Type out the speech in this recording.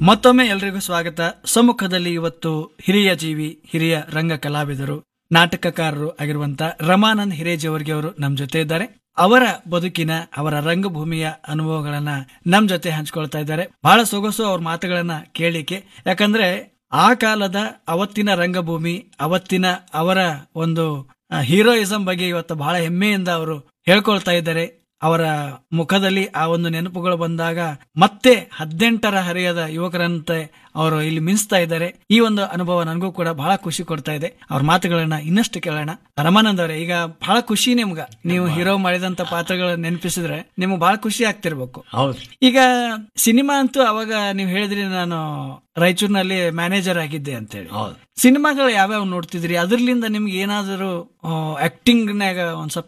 ಮತ್ತೊಮ್ಮೆ ಎಲ್ರಿಗೂ ಸ್ವಾಗತ ಸಮ್ಮುಖದಲ್ಲಿ ಇವತ್ತು ಹಿರಿಯ ಜೀವಿ ಹಿರಿಯ ರಂಗ ಕಲಾವಿದರು ನಾಟಕಕಾರರು ಆಗಿರುವಂತ ರಮಾನಂದ್ ಹಿರೇಜಿ ಅವರಿಗೆ ಅವರು ನಮ್ ಜೊತೆ ಇದ್ದಾರೆ ಅವರ ಬದುಕಿನ ಅವರ ರಂಗಭೂಮಿಯ ಅನುಭವಗಳನ್ನ ನಮ್ ಜೊತೆ ಹಂಚ್ಕೊಳ್ತಾ ಇದ್ದಾರೆ ಬಹಳ ಸೊಗಸು ಅವ್ರ ಮಾತುಗಳನ್ನ ಕೇಳಿಕೆ ಯಾಕಂದ್ರೆ ಆ ಕಾಲದ ಅವತ್ತಿನ ರಂಗಭೂಮಿ ಅವತ್ತಿನ ಅವರ ಒಂದು ಹೀರೋಯಿಸಂ ಬಗ್ಗೆ ಇವತ್ತು ಬಹಳ ಹೆಮ್ಮೆಯಿಂದ ಅವರು ಹೇಳ್ಕೊಳ್ತಾ ಇದ್ದಾರೆ ಅವರ ಮುಖದಲ್ಲಿ ಆ ಒಂದು ನೆನಪುಗಳು ಬಂದಾಗ ಮತ್ತೆ ಹದಿನೆಂಟರ ಹರಿಯದ ಯುವಕರಂತೆ ಅವರು ಇಲ್ಲಿ ಮಿಂಚ್ತಾ ಇದ್ದಾರೆ ಈ ಒಂದು ಅನುಭವ ನನಗೂ ಕೂಡ ಬಹಳ ಖುಷಿ ಕೊಡ್ತಾ ಇದೆ ಅವ್ರ ಮಾತುಗಳನ್ನ ಇನ್ನಷ್ಟು ಕೇಳೋಣ ರಮಾನಂದ್ ಅವರೇ ಈಗ ಬಹಳ ಖುಷಿ ನಿಮ್ಗ ನೀವು ಹೀರೋ ಮಾಡಿದಂತ ಪಾತ್ರಗಳನ್ನ ನೆನಪಿಸಿದ್ರೆ ನಿಮ್ಗೆ ಬಹಳ ಖುಷಿ ಆಗ್ತಿರ್ಬೇಕು ಹೌದು ಈಗ ಸಿನಿಮಾ ಅಂತೂ ಅವಾಗ ನೀವು ಹೇಳಿದ್ರಿ ನಾನು ರಾಯಚೂರಿನಲ್ಲಿ ಮ್ಯಾನೇಜರ್ ಆಗಿದ್ದೆ ಅಂತೇಳಿ ಹೌದು ಸಿನಿಮಾಗಳು ಯಾವ್ಯಾವ ನೋಡ್ತಿದ್ರಿ ಅದ್ರಲಿಂದ ನಿಮ್ಗೆ ಏನಾದರೂ ಆಕ್ಟಿಂಗ್ ನಾಗ ಒಂದ್ ಸ್ವಲ್ಪ